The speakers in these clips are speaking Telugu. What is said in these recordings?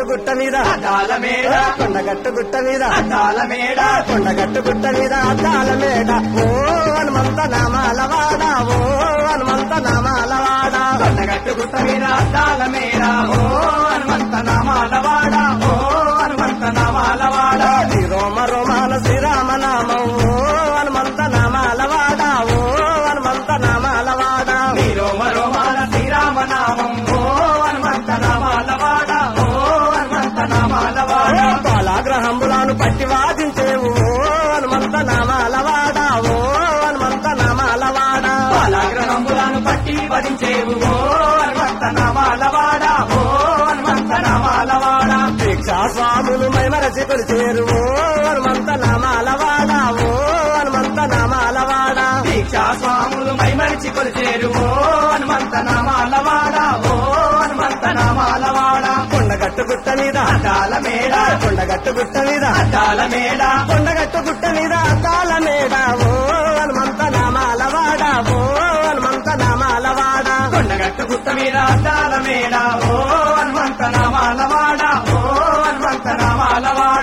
గుట్ట మీద అద్దాల మేడ కొండగట్టు గుట్ట మీద అద్దాల మేడ కొండగట్టు గుట్ట మీద అద్దాల మేడ ఓ హనుమంత నామాల వాడ ఓ హనుమంత నామాల వాడ కొండగట్టు గుట్ట మీద అద్దాల మేడ ఓ హనుమంత నామాల వాడ ఓ హనుమంత నామాల వాడ శ్రీ రోమ రోమాన శ్రీరామ నామం ఓ హనుమంత నామాల వాడ ఓ హనుమంత నామాల వాడ నీలో మరో మాన శ్రీరామ నామం ఓ హనుమంత నామాల వాడ ఓ హనుమంత నామాల వాడ పాలాగ్రహంబులను పట్టి వాదించేవు ఓ హనుమంత నామాల వాడ ఓ హనుమంత నామాల వాడ బాలాగ్రహంబులను పట్టి వధించేవు ఓ హనుమంత నామాల వాడ ఓ హనుమంత నామాల వాడ దీక్షా స్వాములు మైమరచి కొలిచేరు ఓ హనుమంత నామాల వాడ ఓ హనుమంత నామాల వాడ దీక్షా స్వాములు మైమరిచి కొలిచేరు ఓ హనుమంత నామాల వాడ ఓ హనుమంత నామాల వాడ కొండగట్టు గుట్ట మీద అద్దాల మేడ కొండగట్టు గుట్ట మీద అద్దాల మేడ కొండగట్టు గుట్ట మీద అద్దాల మేడ ఓ హనుమంత నామాల వాడ ఓ హనుమంత నామాల వాడ కొండగట్టు గుట్ట మీద అద్దాల మేడ ఓ హనుమంత నామాల వాడ ఓ హనుమంత నామాల వాడ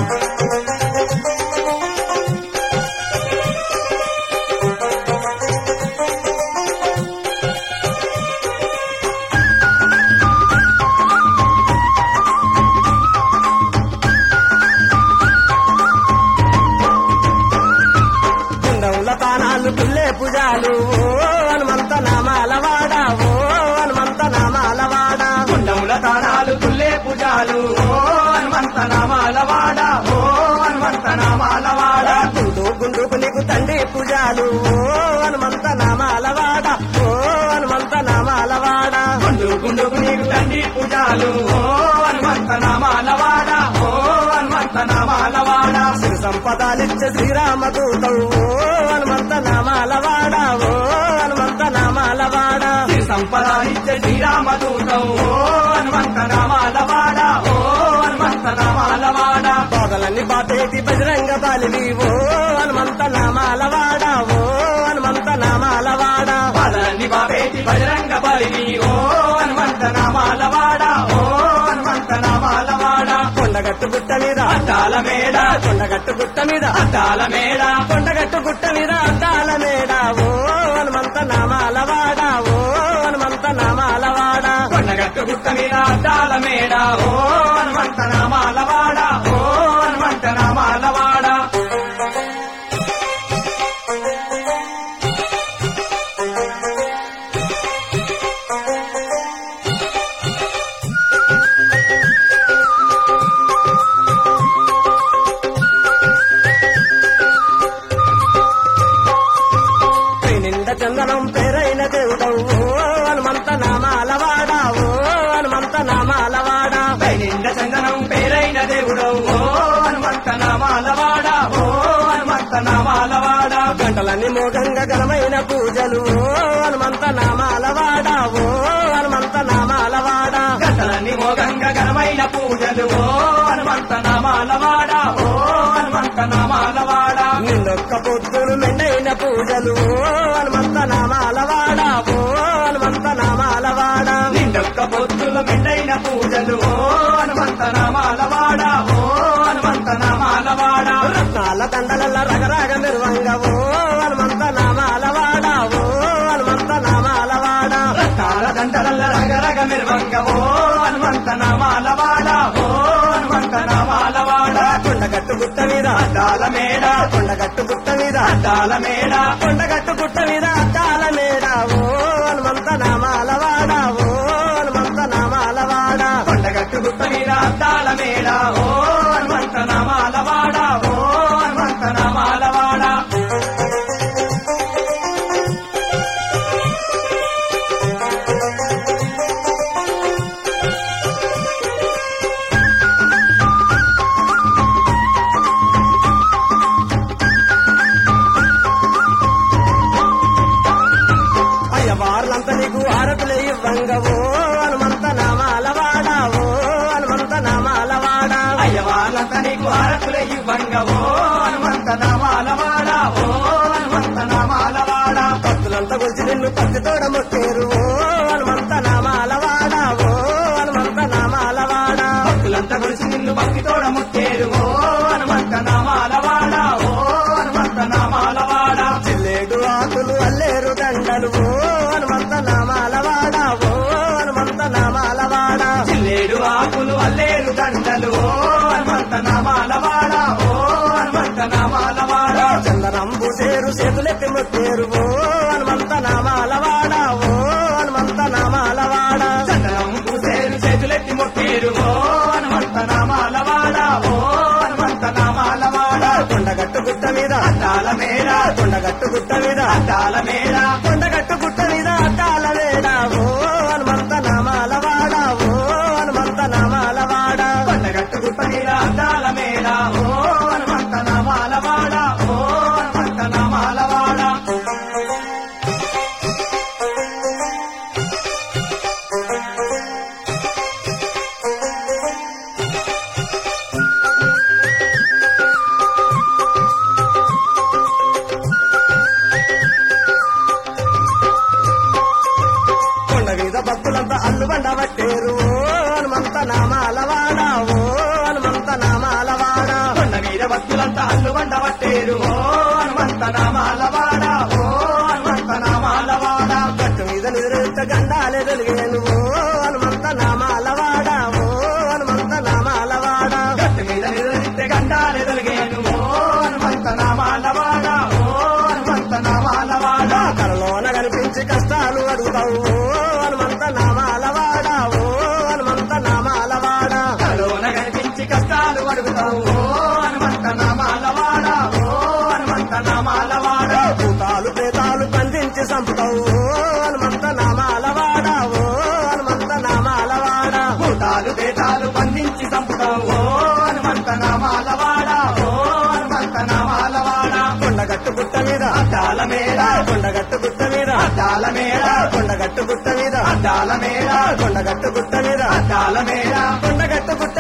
కుండముల తానాలు పుల్లే పూజాలు ఓ హనుమంత నామాల వాడ ఓ హనుమంత నామాల వాడ కుండముల తానాలు తుల్లే పూజాలు ఓ హనుమంత నామాల వాడ ఓ హనుమంత నామాల వాడ గుండు గుండుకు నీకు తండ్రి పూజాలు ఓ హనుమంత నామాల వాడ ఓ హనుమంత నామాల వాడ గుండు గుండుకు నీకు తండ్రి పూజాలు ఓ హనుమంత నామాల వాడ ఓ హనుమంత నామాల వాడ సిరి సంపదాలిచ్చే శ్రీరామ దూతం ఓ హనుమంత నామాల వాడ ఓ హనుమంత నామాల వాడ శ్రీ సంపద ఇచ్చే శ్రీరామ దూతం ఓ హనుమంత నామాల వాడ ఓ హనుమంత నామాల వాడ బాధలన్నీ బాటేటి బజరంగ బాలివి ఓ హనుమంత నామాల వాడ ఓ హనుమంత నామాల వాడ పదన్ని బాబేటి బజరంగ బలిని ఓ హనుమంత నామాల వాడ ఓ హనుమంత నామాల వాడ కొండగట్టు గుట్ట మీద అద్దాల మేడ కొండగట్టు గుట్ట మీద అద్దాల మేడ కొండగట్టు గుట్ట మీద అద్దాల మేడ ఓ హనుమంత నామాల వాడ ఓ హనుమంత నామాల వాడ కొండగట్టు గుట్ట మీద అద్దాల మేడ ఓ హనుమంత నామాల వాడ ఓ హనుమంత నామాల వాడ పై నిండ చందనం పేరైన దేవుడవు ఓ హనుమంత నామాల వాడ ఓ హనుమంత నామాల వాడ పై నిండ చందనం పేరైన దేవుడవు ఓ హనుమంత నామాల వాడ ఓ హనుమంత నామాల వాడ గంటలన్నీ మోగంగా ఘనమైన పూజలు ఓ హనుమంత నామాల వాడ ఓ హనుమంత నామాల వాడ గతలన్ని మోగంగా ఘనమైన పూజలు ఓ హనుమంత నామాల వాడ ఓ హనుమంత నామాల వాడ నిన్నొక్క పొద్దులు మెండైన పూజలు ఓ హనుమంత నామాల వాడ ఓ హనుమంత నామాల వాడ నిండొక్క పొత్తుల మెండైన పూజలు ఓ హనుమంత నామాల వాడ ఓ హనుమంత నామాల వాడ రత్నాల దండలల్ల రగరాగ నిర్వంగ ఓ హనుమంత నామాల వాడ ఓ హనుమంత నామాల వాడ రత్నాల దండల రగరగ నిర్వంగ ఓ హనుమంత నామాల వాడ ఓ హనుమంత నామాల వాడ కొండగట్టు గుట్ట మీద అద్దాల మేడ కొండగట్టు గుట్ట మీద అద్దాల మేడ కొండగట్టు గుట్ట మీద అద్దాల మేడ ఓ హనుమంత నామాల వాడ ఓ హనుమంత నామాల వాడ కొండగట్టు గుట్ట మీద అద్దాల మేడ ఓ హనుమంత నామాల వాడ ఓ హనుమంత నామాల వాడ అయ్యవార్లంతా నీకు ఆరతులే ఇవ్వంగ ఓ హనుమంత నామాల వాడ ఓ హనుమంత నామాల వాడ అయ్యవాళ్ళంతా నీకు హారతులే ఇవ్వంగ ఓ హనుమంత నామాల వాడ ఓ హనుమంత నామాల వాడ భక్తులంతా కొలిచి నిన్ను పత్తి తోడ మొక్కేరు ఓ హనుమంత నామాల వాడ ఓ హనుమంత నామాల వాడ కొండగట్టు గుట్ట మీద అద్దాల మేడ కొండగట్టు గుట్ట మీద అద్దాల వేడ ఓ హనుమంత నామాల వాడ ఓ హనుమంత నామాల వాడ కొండగట్టు గుట్ట మీద అద్దాల మేడ ఓ హనుమంత నామాల వాడ ఓ హనుమంత నామాల వాడ కొండ మీద భక్తులంతా అల్లు బండ పట్టేరు ఓ హనుమంత నామాల వాడ ఓ హనుమంత నామాల వాడ కొండ మీద భక్తులంతా అల్లు వంట పట్టేరు ఓ హనుమంత నామాల వాడ ఓ హనుమంత నామాల వాడ గట్టు మీద నిద్రెత్త గండాలే వెలిగేను ఓ హనుమంత నామాల వాడ ఓ హనుమంత నామాల వాడ గట్టు మీద నిద్రిస్తే గండాలు ఎదలిగేను ఓ హనుమంత నామాల వాడ ఓ హనుమంత నామాల వాడ కలలోన కనిపించి కష్టాలు అడుగుతావు ఓ హనుమంత నామాల వాడ ఓ హనుమంత నామాల వాడ కలోన కనిపించి కష్టాలు అడుగుతావు ఓ హనుమంత నామాల వాడ ఓ హనుమంత నామాల వాడ భూతాలు ప్రేతాలు బంధించి చంపుతావు ఓ హనుమంత నామాల వాడ ఓ హనుమంత నామాల వాడ భూతాలు దేతాలు బంధించి చంపుతావు ఓ హనుమంత నామాల వాడ ఓ హనుమంత నామాల వాడ కొండగట్టు గుట్ట మీద అద్దాల మేడ కొండగట్టు గుట్ట మీద అద్దాల మేడ కొండగట్టు గుట్ట మీద అద్దాల మేడ కొండగట్టు గుట్ట మీద అద్దాల మేడ కొండగట్టు గుట్ట